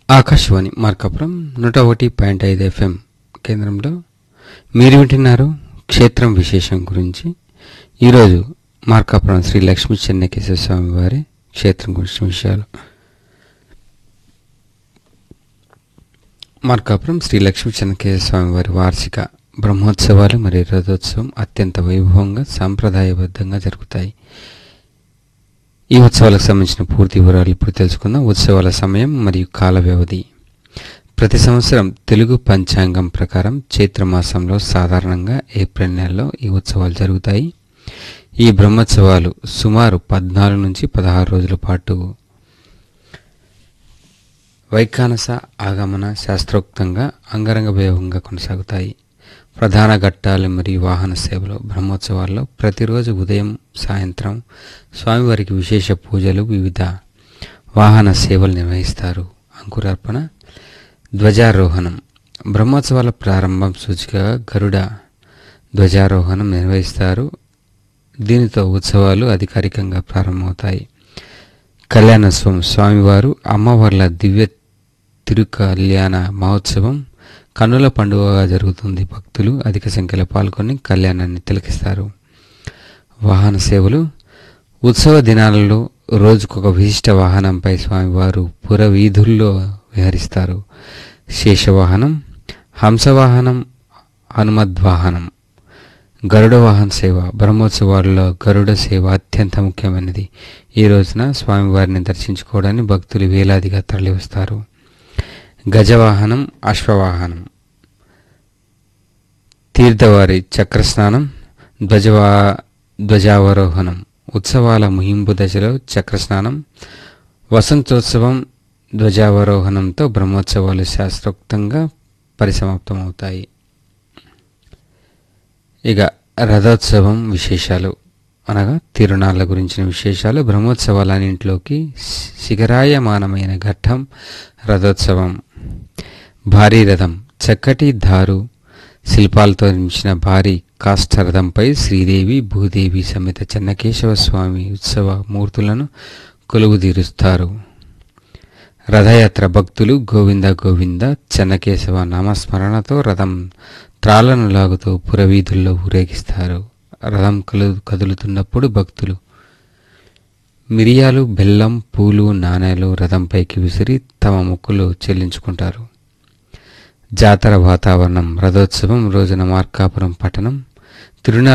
ఆకాశవాణి మార్కాపురం నూట ఒకటి పాయింట్ ఐదు ఎఫ్ఎం కేంద్రంలో మీరు వింటున్నారు క్షేత్రం విశేషం గురించి ఈరోజు మార్కాపురం శ్రీ లక్ష్మీ చెన్నకేశ్వర స్వామి వారి క్షేత్రం గురించిన విషయాలు మార్కాపురం శ్రీ లక్ష్మీ చెన్నకేశ్వర స్వామి వారి వార్షిక బ్రహ్మోత్సవాలు మరియు రథోత్సవం అత్యంత వైభవంగా సాంప్రదాయబద్ధంగా జరుగుతాయి ఈ ఉత్సవాలకు సంబంధించిన పూర్తి వివరాలు ఇప్పుడు తెలుసుకుందాం ఉత్సవాల సమయం మరియు కాల వ్యవధి ప్రతి సంవత్సరం తెలుగు పంచాంగం ప్రకారం చైత్రమాసంలో సాధారణంగా ఏప్రిల్ నెలలో ఈ ఉత్సవాలు జరుగుతాయి ఈ బ్రహ్మోత్సవాలు సుమారు పద్నాలుగు నుంచి పదహారు రోజుల పాటు వైఖానస ఆగమన శాస్త్రోక్తంగా అంగరంగ వైభవంగా కొనసాగుతాయి ప్రధాన ఘట్టాలు మరియు వాహన సేవలు బ్రహ్మోత్సవాల్లో ప్రతిరోజు ఉదయం సాయంత్రం స్వామివారికి విశేష పూజలు వివిధ వాహన సేవలు నిర్వహిస్తారు అంకురార్పణ ధ్వజారోహణం బ్రహ్మోత్సవాల ప్రారంభం సూచికగా గరుడ ధ్వజారోహణం నిర్వహిస్తారు దీనితో ఉత్సవాలు అధికారికంగా ప్రారంభమవుతాయి కళ్యాణోత్సవం స్వామివారు అమ్మవార్ల దివ్య తిరుకల్యాణ మహోత్సవం కన్నుల పండుగగా జరుగుతుంది భక్తులు అధిక సంఖ్యలో పాల్గొని కళ్యాణాన్ని తిలకిస్తారు వాహన సేవలు ఉత్సవ దినాలలో రోజుకొక విశిష్ట వాహనంపై స్వామివారు పుర వీధుల్లో విహరిస్తారు శేషవాహనం హంసవాహనం హనుమద్వాహనం గరుడ వాహన సేవ బ్రహ్మోత్సవాల్లో గరుడ సేవ అత్యంత ముఖ్యమైనది ఈ రోజున స్వామివారిని దర్శించుకోవడానికి భక్తులు వేలాదిగా తరలివస్తారు గజవాహనం అశ్వవాహనం తీర్థవారి చక్రస్నానం ధ్వజవా ధ్వజావరోహణం ఉత్సవాల ముగింపు దశలో చక్రస్నానం వసంతోత్సవం ధ్వజావరోహణంతో బ్రహ్మోత్సవాలు శాస్త్రోక్తంగా పరిసమాప్తమవుతాయి ఇక రథోత్సవం విశేషాలు అనగా తిరునాళ్ళ గురించిన విశేషాలు బ్రహ్మోత్సవాలన్నింటిలోకి శిఖరాయమానమైన ఘట్టం రథోత్సవం భారీ రథం చక్కటి దారు శిల్పాలతో నిర్మించిన భారీ కాష్టరథంపై శ్రీదేవి భూదేవి సమేత చెన్నకేశవ స్వామి ఉత్సవ మూర్తులను కొలువుదీరుస్తారు రథయాత్ర భక్తులు గోవింద గోవింద చెన్నకేశవ నామస్మరణతో రథం త్రాళ్లను లాగుతూ పురవీధుల్లో ఊరేగిస్తారు రథం కలు కదులుతున్నప్పుడు భక్తులు మిరియాలు బెల్లం పూలు నాణేలు రథంపైకి విసిరి తమ మొక్కులు చెల్లించుకుంటారు జాతర వాతావరణం రథోత్సవం రోజున మార్కాపురం పట్టణం తిరునాళ్ళ